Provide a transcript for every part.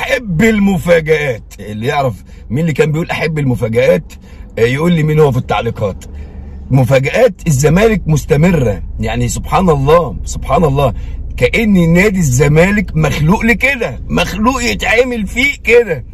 احب المفاجآت اللي يعرف مين اللي كان بيقول احب المفاجآت آه، يقول لي مين هو في التعليقات مفاجآت الزمالك مستمرة يعني سبحان الله سبحان الله كأن نادي الزمالك مخلوق لكده مخلوق يتعمل فيه كده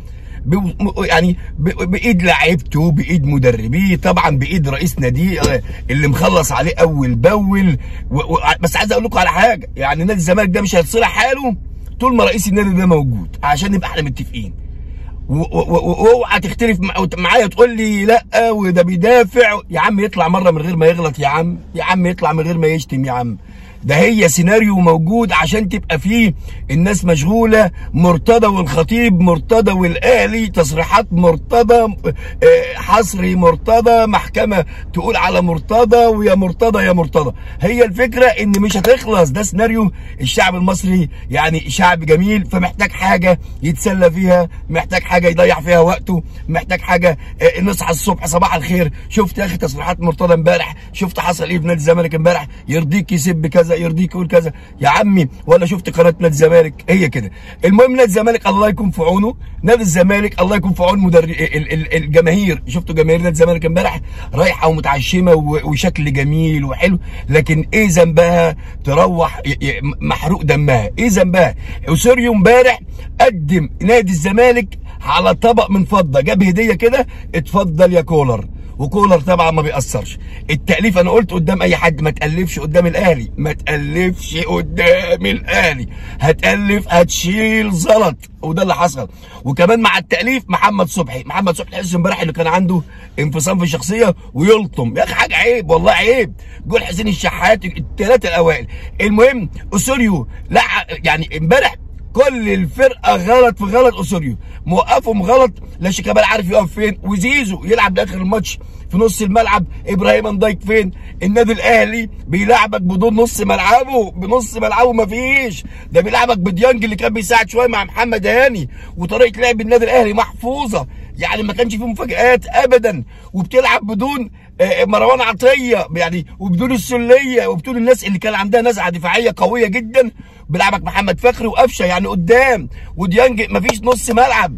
ب- يعني ب- بايد لعيبته بايد مدربيه طبعا بايد رئيس ناديه آه، اللي مخلص عليه اول باول و... و... بس عايز اقول لكم على حاجه يعني نادي الزمالك ده مش هيتصلح حاله طول ما رئيس النادي ده موجود عشان نبقى احنا متفقين و- و- و- واوعى تختلف مع- معايا تقول لي لا وده بيدافع يا عم يطلع مره من غير ما يغلط يا عم يا عم يطلع من غير ما يشتم يا عم ده هي سيناريو موجود عشان تبقى فيه الناس مشغوله مرتضى والخطيب مرتضى والاهلي تصريحات مرتضى آه، حصري مرتضى محكمه تقول على مرتضى ويا مرتضى يا مرتضى هي الفكره ان مش هتخلص ده سيناريو الشعب المصري يعني شعب جميل فمحتاج حاجه يتسلى فيها محتاج حاجه يضيع فيها وقته محتاج حاجه آه، نصحى الصبح صباح الخير شفت يا اخي تصريحات مرتضى امبارح شفت حصل ايه في نادي الزمالك امبارح يرضيك يسب كذا يرضيك يقول كذا يا عمي ولا شفت قناه نادي الزمالك هي كده المهم نادي الزمالك الله يكون في عونه نادي الزمالك الله يكون في عون مدرب ال- ال- الجماهير شفتوا جماهير نادي الزمالك امبارح رايحه ومتعشمه و- وشكل جميل وحلو لكن ايه ذنبها تروح ي- ي- محروق دمها ايه ذنبها اوسوريو امبارح قدم نادي الزمالك على طبق من فضه جاب هديه كده اتفضل يا كولر وكولر طبعا ما بيأثرش التأليف انا قلت قدام اي حد ما تألفش قدام الاهلي ما تألفش قدام الاهلي هتألف هتشيل زلط وده اللي حصل وكمان مع التأليف محمد صبحي محمد صبحي تحس امبارح اللي كان عنده انفصام في الشخصيه ويلطم يا اخي حاجه عيب والله عيب جول حسين الشحات الثلاثه الاوائل المهم اسوريو لا يعني امبارح كل الفرقه غلط في غلط اسوريو موقفهم غلط لا شيكابالا عارف يقف فين وزيزو يلعب لاخر الماتش في نص الملعب ابراهيم اندايك فين النادي الاهلي بيلعبك بدون نص ملعبه بنص ملعبه مفيش ده بيلعبك بديانج اللي كان بيساعد شويه مع محمد هاني وطريقه لعب النادي الاهلي محفوظه يعني ما كانش فيه مفاجآت ابدا وبتلعب بدون آه، مروان عطيه يعني وبدون السليه وبدون الناس اللي كان عندها نزعه دفاعيه قويه جدا بيلعبك محمد فخري وقفشه يعني قدام وديانج مفيش نص ملعب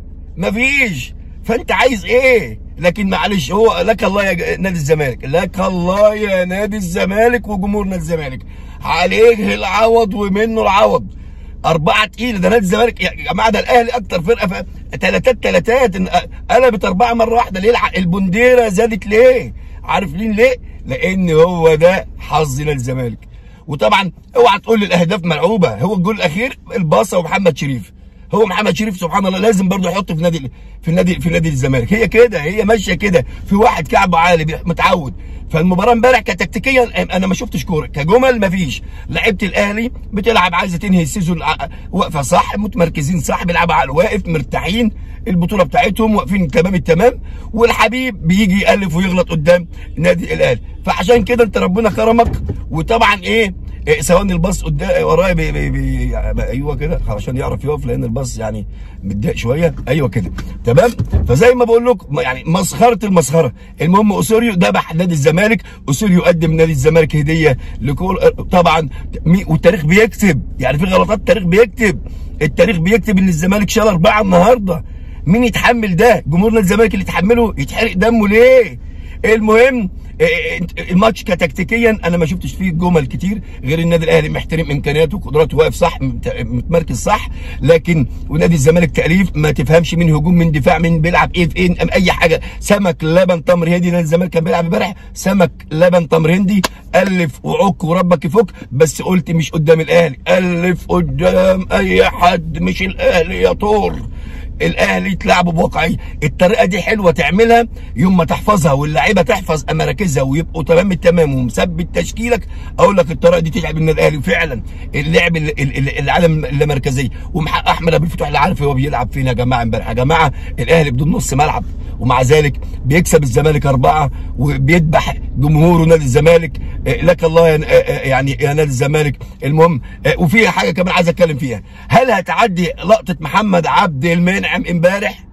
مفيش فانت عايز ايه لكن معلش هو لك الله يا ج- نادي الزمالك لك الله يا نادي الزمالك وجمهور نادي الزمالك عليه العوض ومنه العوض أربعة تقيلة ده نادي الزمالك يا جماعة ده الأهلي أكتر فرقة في تلاتات تلاتات إن- قلبت أربعة مرة واحدة ليه الع- البنديرة زادت ليه؟ عارف ليه ليه؟ لأن هو ده حظ نادي الزمالك وطبعا اوعى تقول لي الأهداف ملعوبة هو الجول الأخير الباصة ومحمد شريف هو محمد شريف سبحان الله لازم برضه يحط في نادي في النادي في نادي الزمالك هي كده هي ماشيه كده في واحد كعبه عالي بي- متعود فالمباراه امبارح كتكتيكيا انا ما شفتش كوره كجمل ما فيش لعيبه الاهلي بتلعب عايزه تنهي السيزون ع- واقفه صح متمركزين صح بيلعبوا على الواقف مرتاحين البطوله بتاعتهم واقفين تمام التمام والحبيب بيجي يالف ويغلط قدام نادي الاهلي فعشان كده انت ربنا كرمك وطبعا ايه إيه ثواني الباص قدام ورايا بي بي بي ايوه كده عشان يعرف يقف لان الباص يعني متضايق شويه ايوه كده تمام فزي ما بقول لكم يعني مسخره المسخره المهم اسوريو ذبح نادي الزمالك اسوريو قدم نادي الزمالك هديه لكل طبعا مي- والتاريخ بيكتب يعني في غلطات التاريخ بيكتب التاريخ بيكتب ان الزمالك شال اربعه النهارده مين يتحمل ده جمهور نادي الزمالك اللي يتحمله يتحرق دمه ليه المهم إيه، إنت- الماتش كتكتيكيا انا ما شفتش فيه جمل كتير غير النادي الاهلي محترم امكانياته وقدراته واقف صح مت- متمركز صح لكن ونادي الزمالك تاليف ما تفهمش مين هجوم من دفاع مين بيلعب ايه في ايه ام اي حاجه سمك لبن تمر هندي نادي الزمالك كان بيلعب امبارح سمك لبن تمر هندي الف وعك وربك يفك بس قلت مش قدام الاهلي الف قدام اي حد مش الاهلي يا طور الاهلي تلعبوا بواقعيه الطريقه دي حلوه تعملها يوم ما تحفظها واللعيبه تحفظ مراكزها ويبقوا تمام التمام ومثبت تشكيلك اقول لك الطريقه دي تلعب النادي الاهلي فعلا اللعب ال- ال- ال- العالم اللامركزيه ومحقق احمد ابو الفتوح اللي عارف هو بيلعب فين يا جماعه امبارح يا جماعه الاهلي بدون نص ملعب ومع ذلك بيكسب الزمالك اربعه وبيذبح جمهوره نادي الزمالك آه، لك الله يا- آه، آه، يعني يا نادي الزمالك المهم آه، وفي حاجه كمان عايز اتكلم فيها هل هتعدي لقطه محمد عبد المنعم امبارح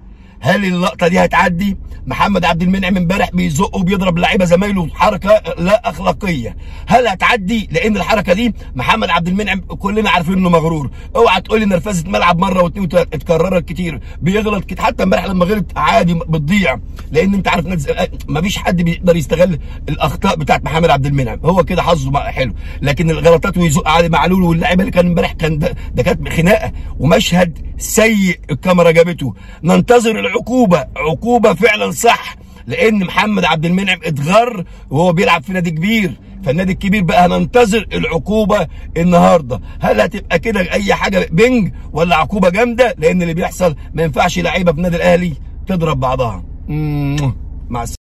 هل اللقطه دي هتعدي محمد عبد المنعم امبارح بيزق وبيضرب لعيبه زمايله حركه لا اخلاقيه هل هتعدي لان الحركه دي محمد عبد المنعم كلنا عارفين انه مغرور اوعى تقول لي نرفزه ملعب مره واثنين وثلاثه اتكررت كتير بيغلط كتير حتى امبارح لما غلط عادي بتضيع لان انت عارف نادي ما فيش حد بيقدر يستغل الاخطاء بتاعت محمد عبد المنعم هو كده حظه حلو لكن الغلطات ويزق علي معلول واللاعيبه اللي كان امبارح كان ده, ده كانت خناقه ومشهد سيء الكاميرا جابته ننتظر العقوبه عقوبه فعلا صح لان محمد عبد المنعم اتغر وهو بيلعب في نادي كبير فالنادي الكبير بقى هننتظر العقوبه النهارده هل هتبقى كده اي حاجه بنج ولا عقوبه جامده لان اللي بيحصل ما ينفعش لعيبه في النادي الاهلي تضرب بعضها مع السلامه